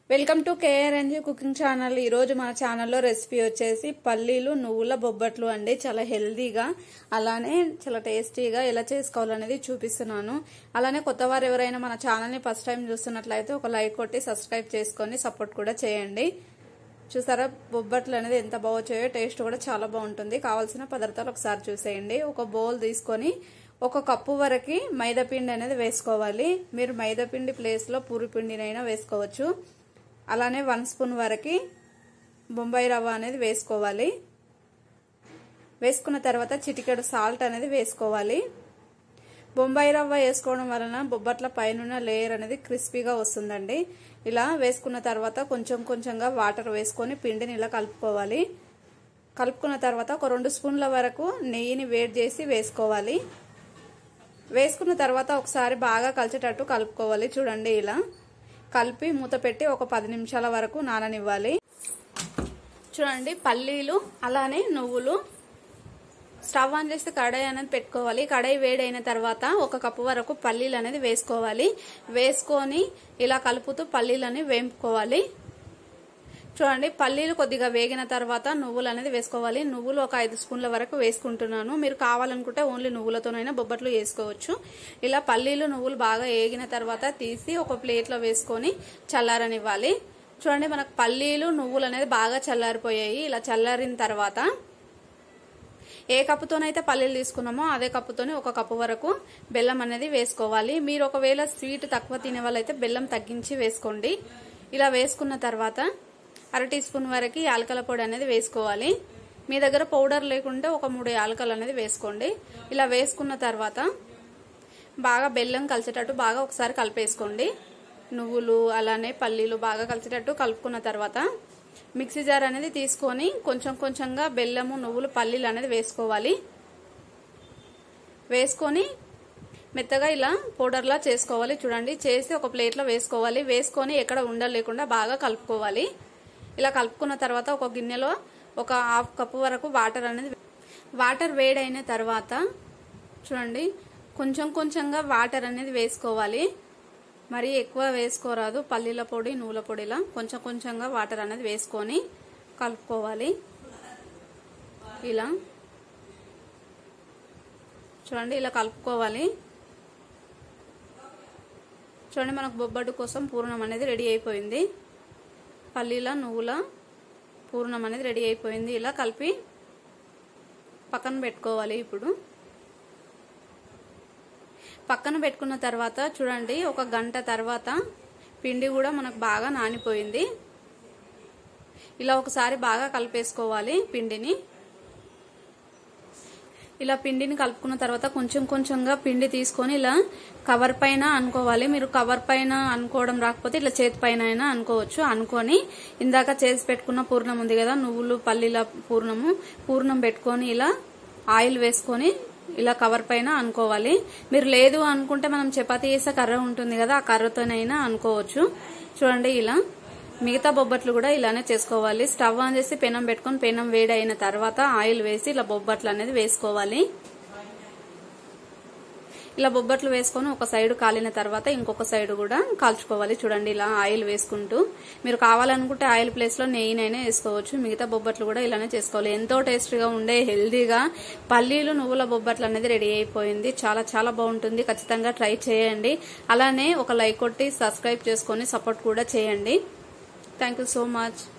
welcome to KRNG cooking channel ఈ రోజు మన ఛానల్లో రెసిపీ వచ్చేసి పల్లీలు నువ్వుల బొబ్బట్లు అండి చాలా హెల్దీగా అలానే చాలా టేస్టీగా ఎలా చేసుకోవాలనేది చూపిస్తున్నాను అలానే కొత్త వారు ఎవరైనా మన ఛానల్ని ఫస్ట్ టైం చూస్తున్నట్లయితే ఒక లైక్ కొట్టి సబ్స్క్రైబ్ చేసుకొని సపోర్ట్ కూడా చేయండి చూసారా బొబ్బట్లు అనేది ఎంత బాగొచ్చాయో టేస్ట్ కూడా చాలా బాగుంటుంది కావాల్సిన పదార్థాలు ఒకసారి చూసేయండి ఒక బౌల్ తీసుకొని ఒక కప్పు వరకు మైదాపిండి అనేది వేసుకోవాలి మీరు మైదాపిండి ప్లేస్లో పూరి పిండినైనా వేసుకోవచ్చు అలానే వన్ స్పూన్ వరకు బొంబాయి రవ్వ అనేది వేసుకోవాలి వేసుకున్న తర్వాత చిటికెడు సాల్ట్ అనేది వేసుకోవాలి బొంబాయి రవ్వ వేసుకోవడం వలన బొబ్బట్ల పైన లేయర్ అనేది క్రిస్పీగా వస్తుందండి ఇలా వేసుకున్న తర్వాత కొంచెం కొంచెంగా వాటర్ వేసుకొని పిండిని ఇలా కలుపుకోవాలి కలుపుకున్న తర్వాత ఒక రెండు స్పూన్ల వరకు నెయ్యిని వేడి చేసి వేసుకోవాలి వేసుకున్న తర్వాత ఒకసారి బాగా కలిసేటట్టు కలుపుకోవాలి చూడండి ఇలా కలిపి మూత పెట్టి ఒక పది నిమిషాల వరకు నాననివ్వాలి చూడండి పల్లీలు అలానే నువ్వులు స్టవ్ ఆన్ చేస్తే కడాయి అనేది పెట్టుకోవాలి కడాయి వేడైన తర్వాత ఒక కప్పు వరకు పల్లీలు అనేది వేసుకోవాలి వేసుకొని ఇలా కలుపుతూ పల్లీలని వేపుకోవాలి చూడండి పల్లీలు కొద్దిగా వేగిన తర్వాత నువ్వులు అనేది వేసుకోవాలి నువ్వులు ఒక ఐదు స్పూన్ల వరకు వేసుకుంటున్నాను మీరు కావాలనుకుంటే ఓన్లీ నువ్వులతోనైనా బొబ్బట్లు వేసుకోవచ్చు ఇలా పల్లీలు నువ్వులు బాగా వేగిన తర్వాత తీసి ఒక ప్లేట్లో వేసుకొని చల్లారనివ్వాలి చూడండి మనకు పల్లీలు నువ్వులు అనేది బాగా చల్లారిపోయాయి ఇలా చల్లారిన తర్వాత ఏ కప్పుతోనైతే పల్లీలు తీసుకున్నామో అదే కప్పుతోనే ఒక కప్పు వరకు బెల్లం అనేది వేసుకోవాలి మీరు ఒకవేళ స్వీట్ తక్కువ తినే వాళ్ళైతే బెల్లం తగ్గించి వేసుకోండి ఇలా వేసుకున్న తర్వాత అర టీ స్పూన్ వరకు యాలకల పొడి అనేది వేసుకోవాలి మీ దగ్గర పౌడర్ లేకుంటే ఒక మూడు యాలకలు అనేది వేసుకోండి ఇలా వేసుకున్న తర్వాత బాగా బెల్లం కలిసేటట్టు బాగా ఒకసారి కలిపేసుకోండి నువ్వులు అలానే పల్లీలు బాగా కలిసేటట్టు కలుపుకున్న తర్వాత మిక్సీ జార్ అనేది తీసుకొని కొంచెం కొంచెంగా బెల్లము నువ్వులు పల్లీలు అనేది వేసుకోవాలి వేసుకొని మెత్తగా ఇలా పౌడర్లా చేసుకోవాలి చూడండి చేసి ఒక ప్లేట్లో వేసుకోవాలి వేసుకొని ఎక్కడ ఉండలేకుండా బాగా కలుపుకోవాలి ఇలా కలుపుకున్న తర్వాత ఒక గిన్నెలో ఒక హాఫ్ కప్పు వరకు వాటర్ అనేది వాటర్ వేడైన తర్వాత చూడండి కొంచెం కొంచెంగా వాటర్ అనేది వేసుకోవాలి మరీ ఎక్కువ వేసుకోరాదు పల్లీల పొడి నువ్వుల పొడిలా కొంచెం కొంచెంగా వాటర్ అనేది వేసుకొని కలుపుకోవాలి ఇలా చూడండి ఇలా కలుపుకోవాలి చూడండి మనకు బొబ్బట్టు కోసం పూర్ణం అనేది రెడీ అయిపోయింది పల్లీల నువ్వుల పూర్ణం అనేది రెడీ అయిపోయింది ఇలా కలిపి పక్కన పెట్టుకోవాలి ఇప్పుడు పక్కన పెట్టుకున్న తర్వాత చూడండి ఒక గంట తర్వాత పిండి కూడా మనకు బాగా నానిపోయింది ఇలా ఒకసారి బాగా కలిపేసుకోవాలి పిండిని ఇలా పిండిని కలుపుకున్న తర్వాత కొంచెం కొంచెంగా పిండి తీసుకొని ఇలా కవర్ పైన అనుకోవాలి మీరు కవర్ పైన అనుకోవడం రాకపోతే ఇట్లా చేతి పైన అయినా అనుకోవచ్చు అనుకొని ఇందాక చేసి పెట్టుకున్న పూర్ణం ఉంది కదా నువ్వులు పల్లీల పూర్ణము పూర్ణం పెట్టుకొని ఇలా ఆయిల్ వేసుకొని ఇలా కవర్ పైన అనుకోవాలి మీరు లేదు అనుకుంటే మనం చపాతీ చేసే కర్ర ఉంటుంది కదా ఆ కర్రతోనైనా అనుకోవచ్చు చూడండి ఇలా మిగతా బొబ్బట్లు కూడా ఇలానే చేసుకోవాలి స్టవ్ ఆన్ చేసి పెనం పెట్టుకొని పెనం వేడి అయిన తర్వాత ఆయిల్ వేసి ఇలా బొబ్బట్లు అనేది వేసుకోవాలి ఇలా బొబ్బట్లు వేసుకొని ఒక సైడ్ కాలిన తర్వాత ఇంకొక సైడ్ కూడా కాల్చుకోవాలి చూడండి ఇలా ఆయిల్ వేసుకుంటూ మీరు కావాలనుకుంటే ఆయిల్ ప్లేస్ లో నెయ్యినైనా వేసుకోవచ్చు మిగతా బొబ్బట్లు కూడా ఇలానే చేసుకోవాలి ఎంతో టేస్టీగా ఉండే హెల్దీగా పల్లీలు నువ్వుల బొబ్బట్లు అనేది రెడీ అయిపోయింది చాలా చాలా బాగుంటుంది ఖచ్చితంగా ట్రై చేయండి అలానే ఒక లైక్ కొట్టి సబ్స్క్రైబ్ చేసుకొని సపోర్ట్ కూడా చేయండి థ్యాంక్ సో మచ్